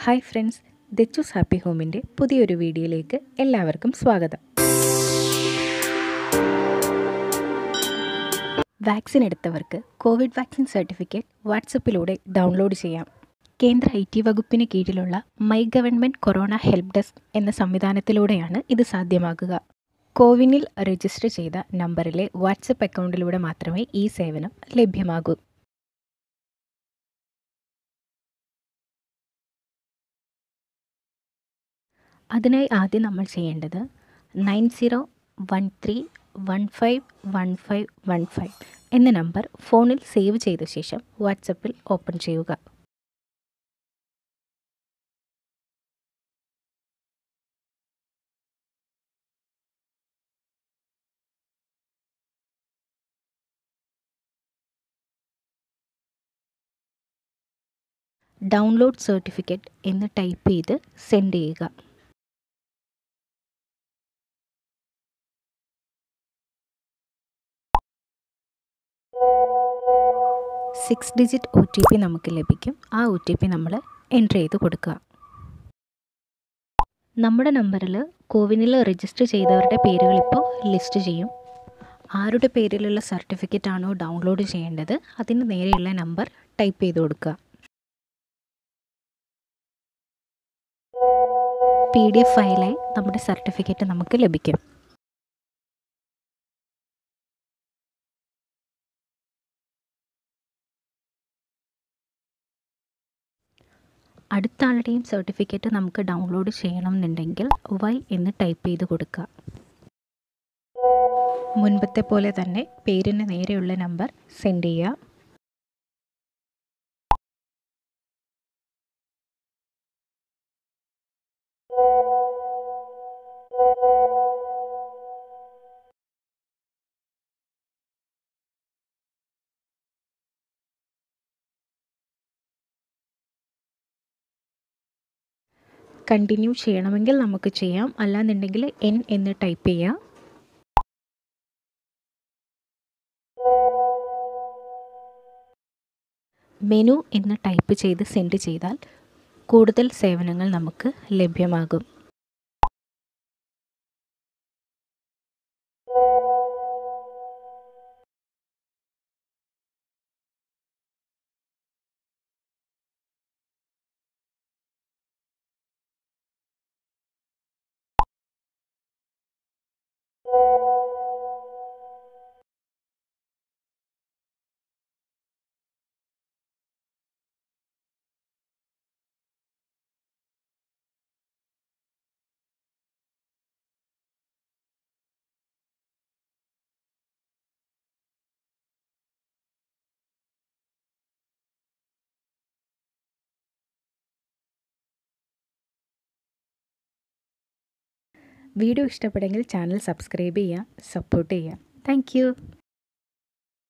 hi friends Dachus happy ഹോമിൻ്റെ പുതിയൊരു വീഡിയോയിലേക്ക് എല്ലാവർക്കും സ്വാഗതം വാക്സിൻ എടുത്തവർക്ക് കോവിഡ് വാക്സിൻ സർട്ടിഫിക്കറ്റ് വാട്സപ്പിലൂടെ ഡൗൺലോഡ് ചെയ്യാം കേന്ദ്ര ഐ ടി വകുപ്പിന് കീഴിലുള്ള my government corona help desk എന്ന സംവിധാനത്തിലൂടെയാണ് ഇത് സാധ്യമാകുക കോവിനിൽ രജിസ്റ്റർ ചെയ്ത നമ്പറിലെ വാട്സപ്പ് അക്കൗണ്ടിലൂടെ മാത്രമേ ഈ സേവനം ലഭ്യമാകൂ അതിനായി ആദ്യം നമ്മൾ ചെയ്യേണ്ടത് nine zero one three one five one five one five എന്ന നമ്പർ ഫോണിൽ സേവ് ചെയ്ത ശേഷം വാട്സപ്പിൽ ഓപ്പൺ ചെയ്യുക ഡൗൺലോഡ് സർട്ടിഫിക്കറ്റ് എന്ന് ടൈപ്പ് ചെയ്ത് സെൻഡ് ചെയ്യുക six digit O T P നമുക്ക് ലഭിക്കും ആ ഒ ടി പി നമ്മൾ എൻ്റർ ചെയ്ത് കൊടുക്കുക നമ്മുടെ നമ്പറിൽ കോവിനിൽ രജിസ്റ്റർ ചെയ്തവരുടെ പേരുകൾ ഇപ്പോൾ ലിസ്റ്റ് ചെയ്യും ആരുടെ പേരിലുള്ള സർട്ടിഫിക്കറ്റ് ആണോ ഡൗൺലോഡ് ചെയ്യേണ്ടത് അതിന് നേരെയുള്ള നമ്പർ ടൈപ്പ് ചെയ്ത് കൊടുക്കുക പി ഡി എഫ് ഫയലായി നമ്മുടെ സർട്ടിഫിക്കറ്റ് നമുക്ക് ലഭിക്കും അടുത്ത ആളുടെയും സർട്ടിഫിക്കറ്റ് നമുക്ക് ഡൗൺലോഡ് ചെയ്യണം എന്നുണ്ടെങ്കിൽ വൈ എന്ന് ടൈപ്പ് ചെയ്ത് കൊടുക്കുക മുൻപത്തെ പോലെ തന്നെ പേരിന് നേരെയുള്ള നമ്പർ സെൻഡ് ചെയ്യുക കണ്ടിന്യൂ ചെയ്യണമെങ്കിൽ നമുക്ക് ചെയ്യാം അല്ലാന്നുണ്ടെങ്കിൽ എൻ എന്ന് ടൈപ്പ് ചെയ്യാം മെനു എന്ന് ടൈപ്പ് ചെയ്ത് സെൻഡ് ചെയ്താൽ കൂടുതൽ സേവനങ്ങൾ നമുക്ക് ലഭ്യമാകും വീഡിയോ ഇഷ്ടപ്പെട്ടെങ്കിൽ ചാനൽ സബ്സ്ക്രൈബ് ചെയ്യുക സപ്പോർട്ട് ചെയ്യുക താങ്ക്